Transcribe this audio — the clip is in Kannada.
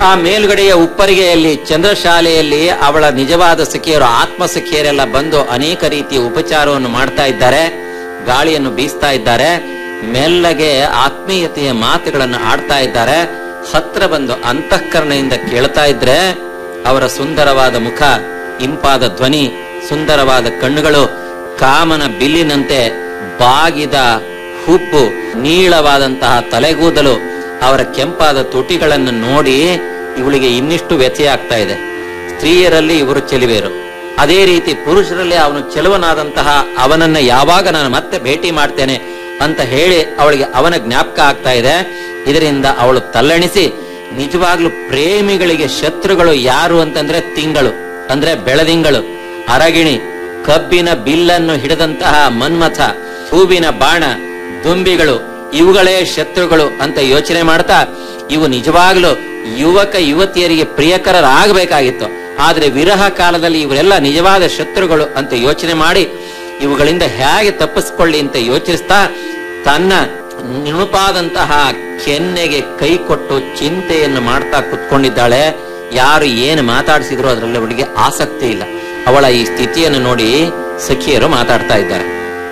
ಆ ಮೇಲ್ಗಡೆಯ ಉಪ್ಪರಿಗೆಯಲ್ಲಿ ಚಂದ್ರಶಾಲೆಯಲ್ಲಿ ಅವಳ ನಿಜವಾದ ಸಖಿಯರು ಆತ್ಮ ಸಖಿಯರೆಲ್ಲ ಬಂದು ಅನೇಕ ರೀತಿಯ ಉಪಚಾರವನ್ನು ಮಾಡ್ತಾ ಇದ್ದಾರೆ ಗಾಳಿಯನ್ನು ಬೀಸ್ತಾ ಇದ್ದಾರೆ ಮೆಲ್ಲಗೆ ಆತ್ಮೀಯತೆಯ ಮಾತುಗಳನ್ನು ಆಡ್ತಾ ಇದ್ದಾರೆ ಹತ್ರ ಬಂದು ಅಂತಃಕರಣದಿಂದ ಕೇಳ್ತಾ ಇದ್ರೆ ಅವರ ಸುಂದರವಾದ ಮುಖ ಇಂಪಾದ ಧ್ವನಿ ಸುಂದರವಾದ ಕಣ್ಣುಗಳು ಕಾಮನ ಬಿಲ್ಲಿನಂತೆ ಬಾಗಿದ ಹುಬ್ಬು ನೀಳವಾದಂತಹ ತಲೆಗೂದಲು ಅವರ ಕೆಂಪಾದ ತುಟಿಗಳನ್ನು ನೋಡಿ ಇವಳಿಗೆ ಇನ್ನಿಷ್ಟು ವ್ಯಥೆಯಾಗ್ತಾ ಇದೆ ಸ್ತ್ರೀಯರಲ್ಲಿ ಇವರು ಚೆಲುವೇರು ಅದೇ ರೀತಿ ಪುರುಷರಲ್ಲಿ ಅವನು ಚೆಲುವನಾದಂತಹ ಅವನನ್ನ ಯಾವಾಗ ನಾನು ಮತ್ತೆ ಭೇಟಿ ಮಾಡ್ತೇನೆ ಅಂತ ಹೇಳಿ ಅವಳಿಗೆ ಅವನ ಜ್ಞಾಪಕ ಆಗ್ತಾ ಇದೆ ಇದರಿಂದ ಅವಳು ತಲ್ಲಣಿಸಿ ನಿಜವಾಗ್ಲೂ ಪ್ರೇಮಿಗಳಿಗೆ ಶತ್ರುಗಳು ಯಾರು ಅಂತಂದ್ರೆ ತಿಂಗಳು ಅಂದ್ರೆ ಬೆಳದಿಂಗಳು ಅರಗಿಣಿ ಕಬ್ಬಿನ ಬಿಲ್ಲನ್ನು ಹಿಡಿದಂತಹ ಮನ್ಮಥ ಹೂವಿನ ಬಾಣ ದುಂಬಿಗಳು ಇವುಗಳೇ ಶತ್ರುಗಳು ಅಂತ ಯೋಚನೆ ಮಾಡ್ತಾ ಇವು ನಿಜವಾಗ್ಲೂ ಯುವಕ ಯುವತಿಯರಿಗೆ ಪ್ರಿಯಕರರಾಗಬೇಕಾಗಿತ್ತು ಆದ್ರೆ ವಿರಹ ಕಾಲದಲ್ಲಿ ಇವರೆಲ್ಲ ನಿಜವಾದ ಶತ್ರುಗಳು ಅಂತ ಯೋಚನೆ ಮಾಡಿ ಇವುಗಳಿಂದ ಹೇಗೆ ತಪ್ಪಿಸ್ಕೊಳ್ಳಿ ಅಂತ ಯೋಚಿಸ್ತಾ ತನ್ನ ನುಣುಪಾದಂತಹ ಕೆನ್ನೆಗೆ ಕೈ ಕೊಟ್ಟು ಚಿಂತೆಯನ್ನು ಮಾಡ್ತಾ ಕುತ್ಕೊಂಡಿದ್ದಾಳೆ ಯಾರು ಏನು ಮಾತಾಡಿಸಿದ್ರು ಅದರಲ್ಲಿ ಅವಳಿಗೆ ಆಸಕ್ತಿ ಇಲ್ಲ ಅವಳ ಈ ಸ್ಥಿತಿಯನ್ನು ನೋಡಿ ಸಖಿಯರು ಮಾತಾಡ್ತಾ ಇದ್ದಾರೆ